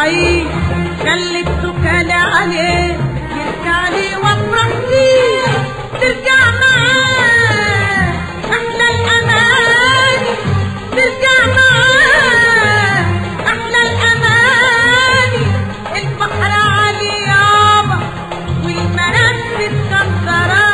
يراعيه خلي التكال عليه يرجع لي وافرح فيه ترجع معاه احلى الاماني ترجع معاه احلى الاماني البحر عالي يابا والمراكب كسراني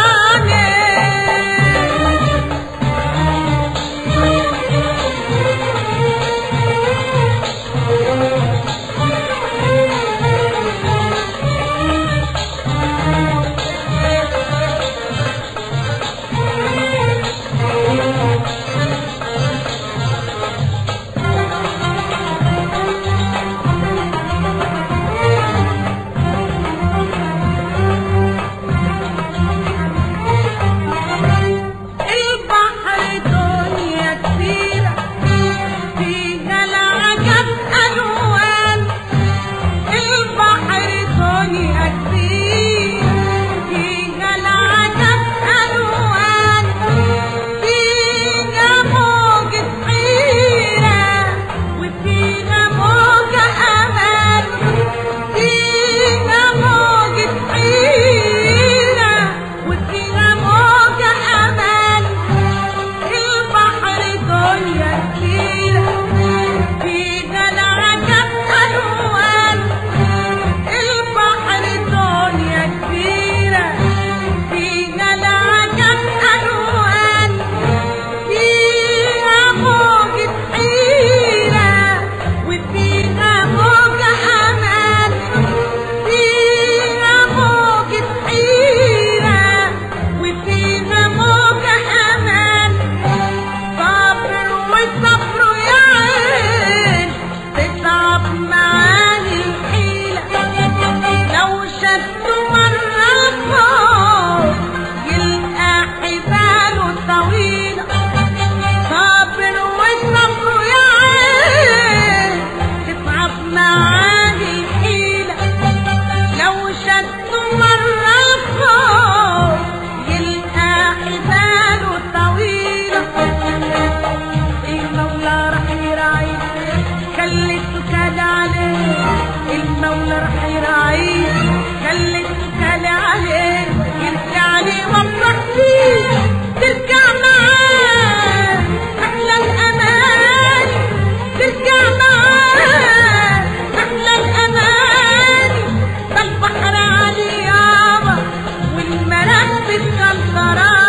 البحر دنيا كبيرة فيها العجب ألوان البحر دنيا كبيرة فيها العجب ألوان فيها موجة حيرة وفيها موجة أمان فيها موجة حيرة وفيها موجة أمان البحر دنيا كبيرة فيها العجب ألوان البحر دنيا كبيرة فيها العجب ألوان فيها موجة حيرة وفيها موجة أمان فيها موجة حيرة وفيها موجة أمان صبر وصبر يا عين تصعب معاني الحيلة لو شدوا مرة الخوف يلقى حباله طويلة صبر وصبر يا عين تصعب معاني الحيلة لو شدوا مرة الخوف يلقى حباله طويلة المولى راح يراعيه خلي التكال عليه المولى راح يراعيه خلي التكال عليه يرجع لي وافرح فيه ترجع معاه احلى الامان ترجع معاه احلى الامان ده البحر عالي يابا والمراكب كسراني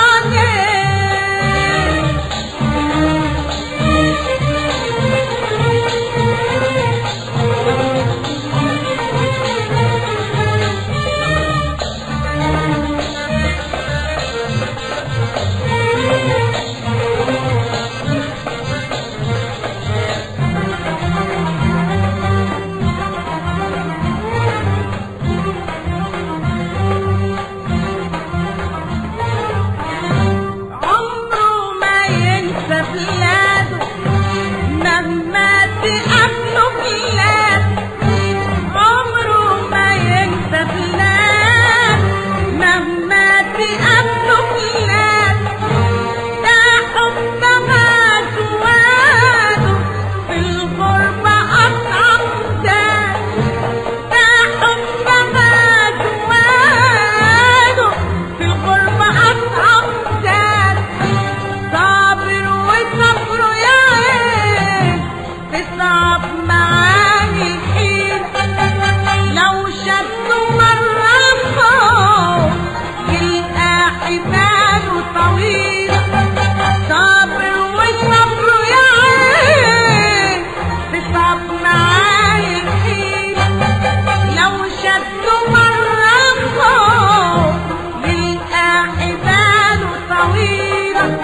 عمره ما ينسى بلاده مهما تقابله بلاده عمره ما ينسى بلاده مهما تقابله بلاده ده حب ما جواده في الغربة أصعب زاد ده حب ما جواده في الغربة أصعب زاد صابر وصبر يا عين تصعب معاني الحين لو شدوا مرة الخوف يلقى حباله طويلة صابر وصبر يا عين تصعب معاني الحين لو شدوا مرة الخوف يلقى حباله طويلة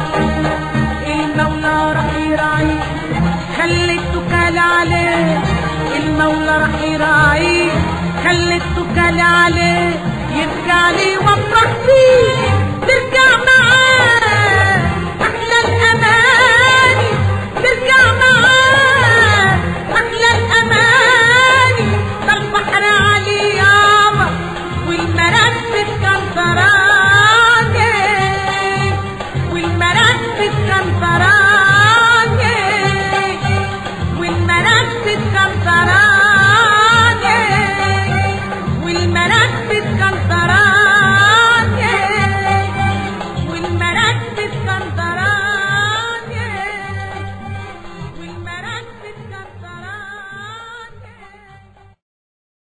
المولى راح يراعيه خلي التكال عليه المولى راح يراعيه خلي التكال عليه يرجع لي وافرح فيه ترجع معاه